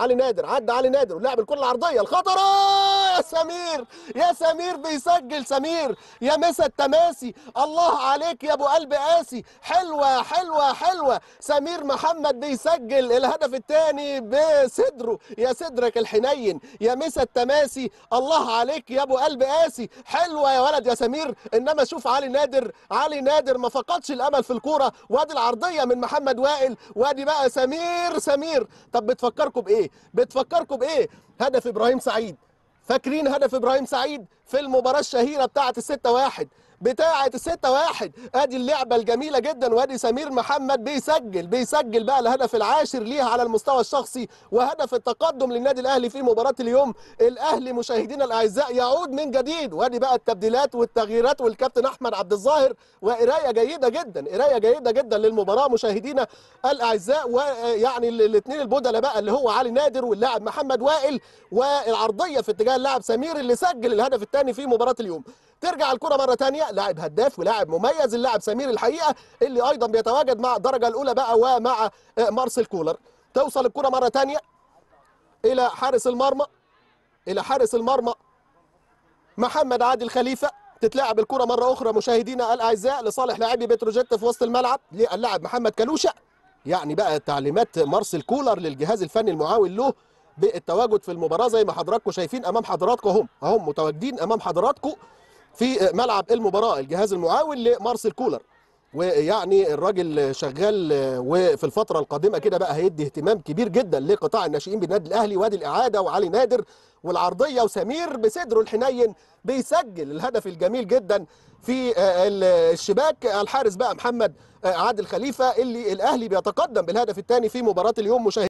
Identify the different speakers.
Speaker 1: علي نادر عدى علي نادر ولعب الكره العرضيه الخطره يا سمير يا سمير بيسجل سمير يا مسا التماسي الله عليك يا ابو قلب قاسي حلوه حلوه حلوه سمير محمد بيسجل الهدف الثاني بصدره يا صدرك الحنين يا مسا التماسي الله عليك يا ابو قلب قاسي حلوه يا ولد يا سمير انما شوف علي نادر علي نادر ما فقدش الامل في الكوره وادي العرضيه من محمد وائل وادي بقى سمير سمير طب بتفكركم بايه بتفكركم بايه هدف ابراهيم سعيد فاكرين هدف ابراهيم سعيد في المباراه الشهيره بتاعه الستة واحد بتاعه الستة واحد ادي اللعبه الجميله جدا وادي سمير محمد بيسجل بيسجل بقى الهدف العاشر ليها على المستوى الشخصي وهدف التقدم للنادي الاهلي في مباراه اليوم الاهلي مشاهدينا الاعزاء يعود من جديد وادي بقى التبديلات والتغييرات والكابتن احمد عبد الظاهر وقرايه جيده جدا قرايه جيده جدا للمباراه مشاهدينا الاعزاء ويعني الاثنين البدلاء بقى اللي هو علي نادر واللاعب محمد وائل والعرضيه في اتجاه اللاعب سمير اللي سجل الهدف الثاني في مباراه اليوم ترجع الكره مره ثانيه لاعب هداف ولاعب مميز اللاعب سمير الحقيقه اللي ايضا بيتواجد مع الدرجه الاولى بقى ومع مارسيل كولر توصل الكره مره ثانيه الى حارس المرمى الى حارس المرمى محمد عادل خليفه تتلعب الكره مره اخرى مشاهدينا الاعزاء لصالح لاعبي بتروجيت في وسط الملعب للاعب محمد كلوشه يعني بقى تعليمات مارسيل كولر للجهاز الفني المعاون له بالتواجد في المباراه زي ما حضراتكم شايفين امام حضراتكم هم هم متواجدين امام حضراتكم في ملعب المباراه الجهاز المعاون لمارسيل كولر ويعني الراجل شغال وفي الفتره القادمه كده بقى هيدي اهتمام كبير جدا لقطاع الناشئين بالنادي الاهلي وادي الاعاده وعلي نادر والعرضيه وسمير بصدره الحنين بيسجل الهدف الجميل جدا في الشباك الحارس بقى محمد عادل خليفه اللي الاهلي بيتقدم بالهدف الثاني في مباراه اليوم مشاهد